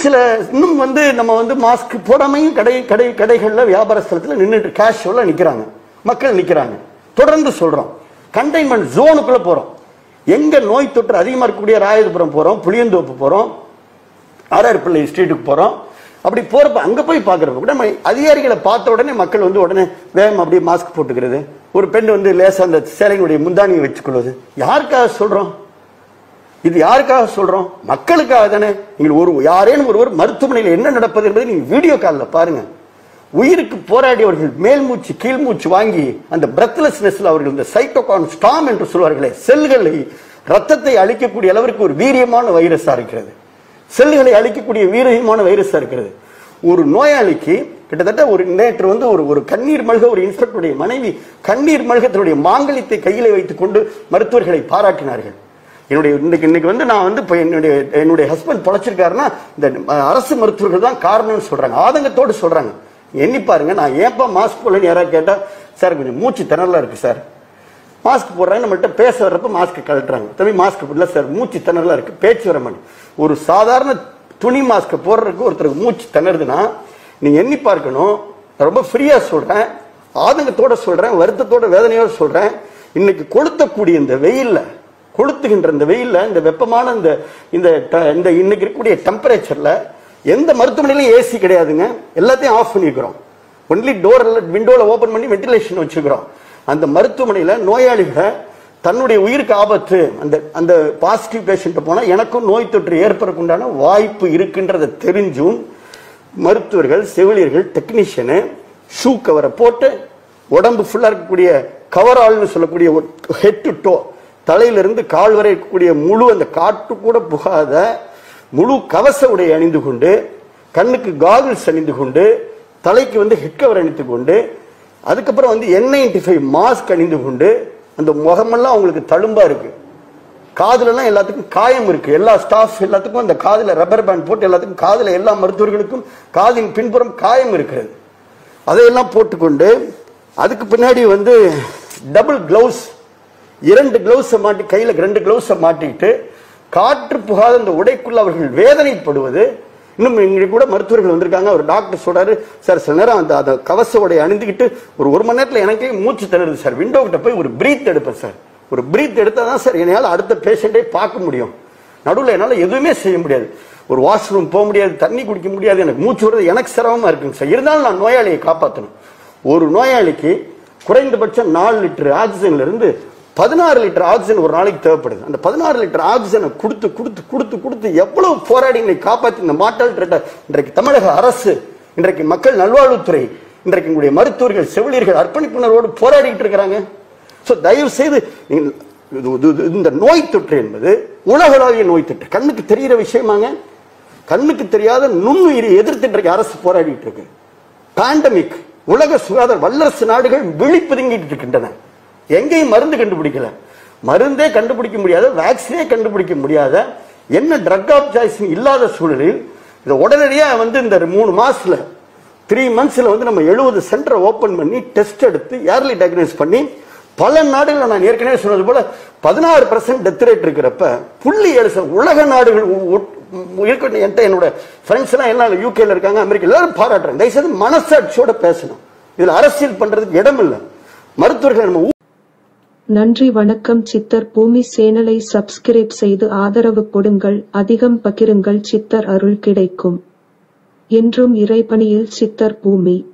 சில இன்னும் வந்து நம்ம வந்து மாஸ்க் போடாமையும் கடை கடை கடைகள்ல வியாபார ஸ்தலத்துல நின்றுட்டு கேஷுவலா நிக்கிறாங்க மக்கள் நிக்கிறாங்க தொடர்ந்து சொல்றோம் கண்டெய்ன்மெண்ட் ஜோனுக்குள்ள போறோம் எங்க நோய் தொற்று அதிகமா இருக்கக்கூடிய ராயபுரம் போறோம் புளியந்தோப்பு போறோம் ஆர்ஆர் பிள்ளை ஸ்ட்ரீட்டுக்கு போறோம் அப்படி போறப்ப அங்க போய் பாக்குறப்ப கூட நம்ம அதிகாரிகளை பார்த்த உடனே மக்கள் வந்து உடனே வேகம் அப்படியே மாஸ்க் போட்டுக்கிறது ஒரு பெண் வந்து லேசா அந்த சேலையினுடைய முந்தானியை வச்சுக்கொள்வது யாருக்காக சொல்றோம் இது யாருக்காக சொல்றோம் மக்களுக்காக தானே நீங்கள் ஒரு யாரேனும் ஒருவர் மருத்துவமனையில் என்ன நடப்பது என்பதை நீங்க வீடியோ காலில் பாருங்க உயிருக்கு போராடியவர்கள் மேல் மூச்சு கீழ் மூச்சு வாங்கி அந்த பிரத்லெஸ்னஸ்ல அவர்கள் இந்த சைட்டோகான் ஸ்டாம் என்று சொல்வார்களே செல்களை ரத்தத்தை அழிக்கக்கூடிய அளவிற்கு ஒரு வீரியமான வைரஸா இருக்கிறது செல்களை அழிக்கக்கூடிய வீரியமான வைரஸா இருக்கிறது ஒரு நோயாளிக்கு கிட்டத்தட்ட ஒரு நேற்று வந்து ஒரு ஒரு கண்ணீர் மல்க ஒரு இன்ஸ்பெக்டருடைய மனைவி கண்ணீர் மல்க தன்னுடைய மாங்கலியத்தை கையிலே வைத்துக் கொண்டு மருத்துவர்களை பாராட்டினார்கள் என்னுடைய இன்னைக்கு இன்னைக்கு வந்து நான் வந்து இப்போ என்னுடைய என்னுடைய ஹஸ்பண்ட் பொழைச்சிருக்காருன்னா இந்த அஹ், அரசு மருத்துவர்கள் தான் காரணம்னு சொல்றாங்க ஆதங்கத்தோடு சொல்றாங்க எண்ணி பாருங்க நான் ஏன்பா மாஸ்க் போடலன்னு யாராவது கேட்டா சார் கொஞ்சம் மூச்சு திணறலா இருக்கு சார் மாஸ்க் போடுறாங்க நம்மள்ட்ட பேச வர்றப்ப மாஸ்க் கழட்டுறாங்க தம்பி மாஸ்க் இல்ல சார் மூச்சு திணறலா இருக்கு பேச்சு வர மாட்டேங்குது ஒரு சாதாரண துணி மாஸ்க் போடுறதுக்கு ஒருத்தருக்கு மூச்சு திணறுதுன்னா நீங்க எண்ணி பார்க்கணும் நான் ரொம்ப ஃப்ரீயா சொல்றேன் ஆதங்கத்தோட சொல்றேன் வருத்தத்தோட வேதனையோட சொல்றேன் இன்னைக்கு கொளுத்தக்கூடிய இந்த வெயில்ல கொளுத்துகின்ற இந்த வெயில்ல இந்த வெப்பமான இந்த இந்த ட- இந்த இன்னைக்கு இருக்கக்கூடிய டெம்பரேச்சர்ல எந்த மருத்துவமனையிலும் ஏசி கிடையாதுங்க எல்லாத்தையும் ஆஃப் பண்ணிக்கிறோம் ஒன்லி டோர் விண்டோல ஓபன் பண்ணி வென்டிலேஷன் வச்சுக்கிறோம் அந்த மருத்துவமனையில நோயாளிகளை தன்னுடைய உயிருக்கு ஆபத்து அந்த அந்த பாசிட்டிவ் பேஷண்ட் போனா எனக்கும் நோய் தொற்று ஏற்படுறதுக்கு உண்டான வாய்ப்பு இருக்கின்றதை தெரிஞ்சும் மருத்துவர்கள் செவிலியர்கள் டெக்னீஷியனு ஷூ கவரை போட்டு உடம்பு ஃபுல்லா இருக்கக்கூடிய கவரால்னு சொல்லக்கூடிய ஹெட் டு டோ தலையிலிருந்து கால் வரை இருக்கக்கூடிய முழு அந்த காற்று கூட புகாத முழு கவச உடை அணிந்து கொண்டு கண்ணுக்கு காகிள்ஸ் அணிந்து கொண்டு தலைக்கு வந்து ஹெட் கவர் அணிந்து கொண்டு அதுக்கப்புறம் வந்து என் நைன்டி ஃபைவ் மாஸ்க் அணிந்து கொண்டு அந்த முகமெல்லாம் அவங்களுக்கு தழும்பா இருக்கு காதுலலாம் எல்லாத்துக்கும் காயம் இருக்கு எல்லா ஸ்டாஃப் எல்லாத்துக்கும் அந்த காதுல ரப்பர் பேண்ட் போட்டு எல்லாத்துக்கும் காதுல எல்லா மருத்துவர்களுக்கும் காதின் பின்புறம் காயம் இருக்கிறது அதையெல்லாம் போட்டுக்கொண்டு அதுக்கு பின்னாடி வந்து டபுள் கிளவுஸ் இரண்டு கிளவுஸை மாட்டி கையில ரெண்டு கிளவுஸை மாட்டிட்டு காற்று புகாத அந்த உடைக்குள்ள அவர்கள் வேதனைப்படுவது இன்னும் இங்க கூட மருத்துவர்கள் வந்திருக்காங்க ஒரு டாக்டர் சொல்றாரு சார் சில நேரம் அந்த அந்த கவச உடை அணிந்துக்கிட்டு ஒரு ஒரு மணி நேரத்துல எனக்கே மூச்சு திணறுது சார் விண்டோ கிட்ட போய் ஒரு பிரீத் எடுப்பேன் சார் ஒரு பிரீத் எடுத்தா தான் சார் என்னால் அடுத்த பேஷண்டே பார்க்க முடியும் நடுவில் என்னால் எதுவுமே செய்ய முடியாது ஒரு வாஷ்ரூம் போக முடியாது தண்ணி குடிக்க முடியாது எனக்கு மூச்சு விடுறது எனக்கு சிரமமா இருக்குங்க சார் இருந்தாலும் நான் நோயாளியை காப்பாற்றணும் ஒரு நோயாளிக்கு குறைந்தபட்சம் நாலு லிட்டர் ஆக்சிஜன்ல இருந்து பதினாறு லிட்டர் ஆக்சிஜன் ஒரு நாளைக்கு தேவைப்படுது அந்த பதினாறு லிட்டர் ஆக்சிஜனை கொடுத்து கொடுத்து கொடுத்து கொடுத்து எவ்வளவு போராடி இன்னைக்கு காப்பாற்றி இந்த மாட்டால் இன்றைக்கு தமிழக அரசு இன்றைக்கு மக்கள் நல்வாழ்வுத்துறை இன்றைக்கு உங்களுடைய மருத்துவர்கள் செவிலியர்கள் அர்ப்பணிப்புணர்வோடு போராடிட்டு இருக்கிறாங்க ஸோ தயவு செய்து நீங்கள் இது- இது- இது- இந்த நோய் தொற்று என்பது உலகளாவிய நோய் தொற்று கண்ணுக்கு தெரிகிற விஷயமாங்க கண்ணுக்கு தெரியாத நுண்ணுயிரை எதிர்த்து இன்றைக்கு அரசு போராடிட்டு இருக்கு பேண்டமிக் உலக சுகாதார வல்லரசு நாடுகள் விழிப்புதுங்கிட்டு இருக்கின்றன எங்கேயும் மருந்து கண்டுபிடிக்கல மருந்தே கண்டுபிடிக்க முடியாத வேக்சினே கண்டுபிடிக்க முடியாத என்ன ட்ரக் ஆஃப் சாய்ஸ் இல்லாத சூழலில் இதை உடனடியா வந்து இந்த மூணு மாசத்துல த்ரீ மந்த்ஸ்ல வந்து நம்ம எழுபது சென்டரை ஓபன் பண்ணி டெஸ்ட் எடுத்து ஏர்லி டயக்னைஸ் பண்ணி பல நாடுகள் நான் ஏற்கனவே சொன்னது போல பதினாறு பர்சன்ட் டெத் ரேட் இருக்கிறப்ப புள்ளி ஏழு ச- உலக நாடுகள் உ- உட்- உ- இருக்க என்கிட்ட என்னோட ஃப்ரெண்ட்ஸ் எல்லாம் என்ன யூகேல இருக்காங்க அமெரிக்கா எல்லாரும் பாராட்டுறேன் தயவுசெய்து மனசாட்சியோட பேசணும் இதுல அரசியல் பண்றதுக்கு இடம் இல்லை மருத்துவர்கள் நம்ம ஊ- நன்றி வணக்கம் சித்தர் பூமி சேனலை சப்ஸ்கிரைப் செய்து ஆதரவு கொடுங்கள் அதிகம் பகிருங்கள் சித்தர் அருள் கிடைக்கும் என்றும் இறைபணியில் சித்தர் பூமி